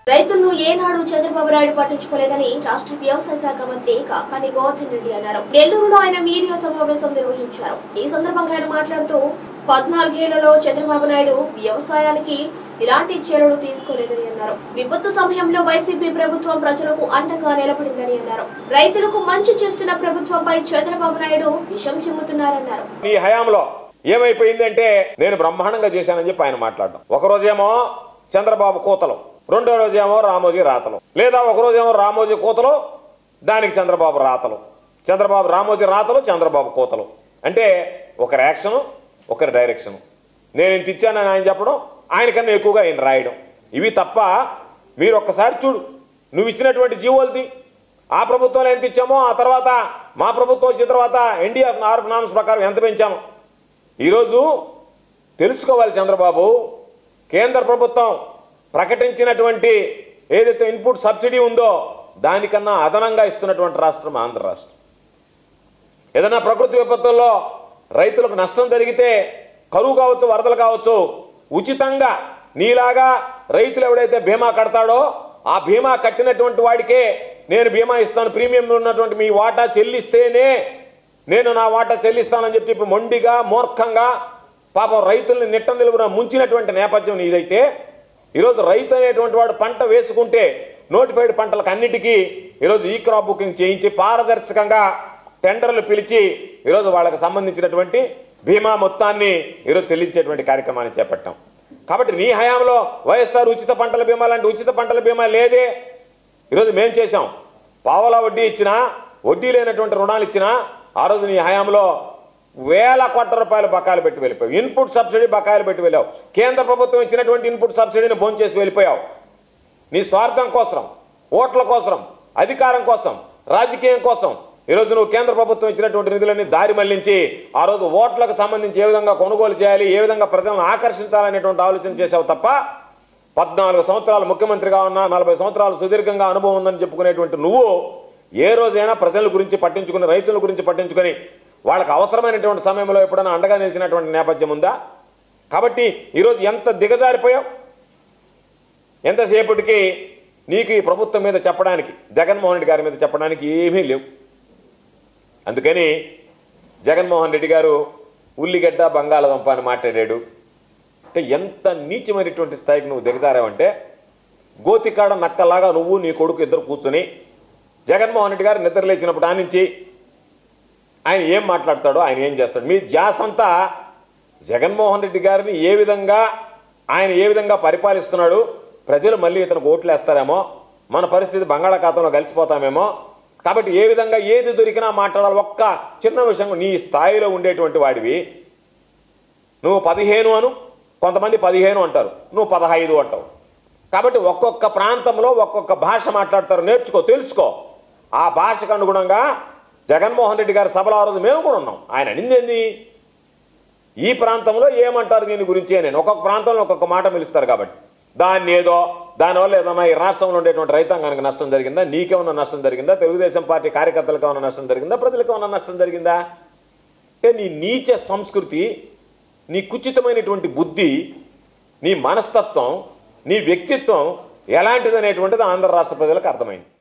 రైతులను ఏనాడు చంద్రబాబు నాయుడు పట్టించుకోలేదని రాష్ట్ర వ్యవసాయ శాఖ మంత్రి కాకాని గోవర్ధన్ రెడ్డి అన్నారు నెల్లూరులో ఆయన మీడియా సమావేశం నిర్వహించారు ఈ సందర్భంగా ఆయన మాట్లాడుతూ పద్నాలుగేళ్లలో చంద్రబాబు నాయుడు వ్యవసాయానికి ఇలాంటి చర్యలు తీసుకోలేదని అన్నారు విపత్తు సమయంలో వైసీపీ ప్రభుత్వం ప్రజలకు అండగా నిలబడిందని అన్నారు రైతులకు మంచి చేస్తున్న ప్రభుత్వంపై చంద్రబాబు నాయుడు విషం చిమ్ముతున్నారన్నారు ఈ హయాంలో ఏమైపోయిందంటే నేను బ్రహ్మాండంగా చేశానని చెప్పి ఆయన మాట్లాడడం ఒక రోజేమో చంద్రబాబు కూతలు రెండో రోజేమో రామోజీ రాతలు లేదా ఒక రోజేమో రామోజీ కూతలు దానికి చంద్రబాబు రాతలు చంద్రబాబు రామోజీ రాతలు చంద్రబాబు కూతలు అంటే ఒకరి యాక్షను ఒకరి డైరెక్షన్ నేను ఇంత ఇచ్చానని ఆయన చెప్పడం ఆయనకన్నా ఎక్కువగా ఆయన రాయడం ఇవి తప్ప మీరు ఒక్కసారి చూడు నువ్వు ఇచ్చినటువంటి జీవోలది ఆ ప్రభుత్వంలో ఎంత ఇచ్చామో ఆ తర్వాత మా ప్రభుత్వం వచ్చిన తర్వాత ఎన్డీఎఫ్ ఆర్ఫ్ నామ్స్ ప్రకారం ఎంత పెంచాము ఈరోజు తెలుసుకోవాలి చంద్రబాబు కేంద్ర ప్రభుత్వం ప్రకటించినటువంటి ఏదైతే ఇన్పుట్ సబ్సిడీ ఉందో దానికన్నా అదనంగా ఇస్తున్నటువంటి రాష్ట్రం ఆంధ్ర రాష్ట్రం ఏదైనా ప్రకృతి విపత్తుల్లో రైతులకు నష్టం జరిగితే కరువు కావచ్చు వరదలు కావచ్చు ఉచితంగా నీలాగా రైతులు ఎవడైతే బీమా కడతాడో ఆ బీమా కట్టినటువంటి వాడికే నేను బీమా ఇస్తాను ప్రీమియం ఉన్నటువంటి మీ వాటా చెల్లిస్తేనే నేను నా వాటా చెల్లిస్తానని చెప్పి చెప్పి మొండిగా మూర్ఖంగా పాపం రైతుల్ని నిట్ట నిలువున ముంచినటువంటి నేపథ్యం నీదైతే ఈరోజు రైతు అనేటువంటి వాడు పంట వేసుకుంటే నోటిఫైడ్ పంటలకు అన్నిటికీ ఈరోజు ఈ క్రాప్ బుకింగ్ చేయించి పారదర్శకంగా టెండర్లు పిలిచి ఈరోజు వాళ్ళకి సంబంధించినటువంటి బీమా మొత్తాన్ని ఈరోజు చెల్లించేటువంటి కార్యక్రమాన్ని చేపట్టాం కాబట్టి నీ హయాంలో వైఎస్ఆర్ ఉచిత పంటల బీమా లాంటి ఉచిత పంటల బీమా లేదే ఈరోజు మేం చేశాం పావలా వడ్డీ ఇచ్చినా వడ్డీ లేనటువంటి రుణాలు ఇచ్చినా ఆ రోజు నీ హయాంలో వేల కోట్ల రూపాయలు బకాయిలు పెట్టి వెళ్ళిపోయావు ఇన్పుట్ సబ్సిడీ బకాయిలు పెట్టి వెళ్ళావు కేంద్ర ప్రభుత్వం ఇచ్చినటువంటి ఇన్పుట్ సబ్సిడీని భోంచేసి వెళ్ళిపోయావు నీ స్వార్థం కోసం ఓట్ల కోసం అధికారం కోసం రాజకీయం కోసం ఈరోజు నువ్వు కేంద్ర ప్రభుత్వం ఇచ్చినటువంటి నిధులన్నీ దారి మళ్లించి ఆ రోజు ఓట్లకు సంబంధించి ఏ విధంగా కొనుగోలు చేయాలి ఏ విధంగా ప్రజలను ఆకర్షించాలనేటువంటి ఆలోచన చేసావు తప్ప పద్నాలుగు సంవత్సరాలు ముఖ్యమంత్రిగా ఉన్నా నలభై సంవత్సరాలు సుదీర్ఘంగా అనుభవం ఉందని చెప్పుకునేటువంటి నువ్వు ఏ రోజైనా ప్రజల గురించి పట్టించుకుని రైతుల గురించి పట్టించుకొని వాళ్ళకి అవసరమైనటువంటి సమయంలో ఎప్పుడైనా అండగా నిలిచినటువంటి నేపథ్యం ఉందా కాబట్టి ఈరోజు ఎంత దిగజారిపోయావు ఎంతసేపటికి నీకు ఈ ప్రభుత్వం మీద చెప్పడానికి జగన్మోహన్ రెడ్డి గారి మీద చెప్పడానికి ఏమీ లేవు అందుకని జగన్మోహన్ రెడ్డి గారు ఉల్లిగడ్డ బంగాళదుంప అని మాట్లాడాడు అంటే ఎంత నీచమైనటువంటి స్థాయికి నువ్వు దిగజారావంటే గోతికాడ నక్కలాగా నువ్వు నీ కొడుకు ఇద్దరు కూర్చుని జగన్మోహన్ రెడ్డి గారు నిద్ర లేచినప్పుడు ఆ నుంచి ఆయన ఏం మాట్లాడతాడో ఆయన ఏం చేస్తాడు మీ ధ్యాస అంతా జగన్మోహన్ రెడ్డి గారిని ఏ విధంగా ఆయన ఏ విధంగా పరిపాలిస్తున్నాడు ప్రజలు మళ్ళీ ఇతనికి ఓట్లు వేస్తారేమో మన పరిస్థితి బంగాళాఖాతంలో కలిసిపోతామేమో కాబట్టి ఏ విధంగా ఏది దొరికినా మాట్లాడాలి ఒక్క చిన్న విషయం నీ స్థాయిలో ఉండేటువంటి వాడివి నువ్వు పదిహేను అను కొంతమంది పదిహేను అంటారు నువ్వు పదహైదు అంటావు కాబట్టి ఒక్కొక్క ప్రాంతంలో ఒక్కొక్క భాష మాట్లాడతారు నేర్చుకో తెలుసుకో ఆ భాషకు అనుగుణంగా జగన్మోహన్ రెడ్డి గారి సభలో ఆ రోజు మేము కూడా ఉన్నాం ఆయన అనిందేంది ఈ ప్రాంతంలో ఏమంటారు దీని గురించి అని ఒక్కొక్క ప్రాంతంలో ఒక్కొక్క మాట పిలుస్తారు కాబట్టి దాన్ని ఏదో దానివల్ల ఏదన్నా ఈ రాష్ట్రంలో ఉండేటువంటి రైతాంగానికి నష్టం జరిగిందా నీకేమన్నా నష్టం జరిగిందా తెలుగుదేశం పార్టీ కార్యకర్తలకు ఏమన్నా నష్టం జరిగిందా ప్రజలకు ఏమన్నా నష్టం జరిగిందా అంటే నీ నీచ సంస్కృతి నీ కుచితమైనటువంటి బుద్ధి నీ మనస్తత్వం నీ వ్యక్తిత్వం ఎలాంటిదనేటువంటిది ఆంధ్ర రాష్ట్ర ప్రజలకు అర్థమైంది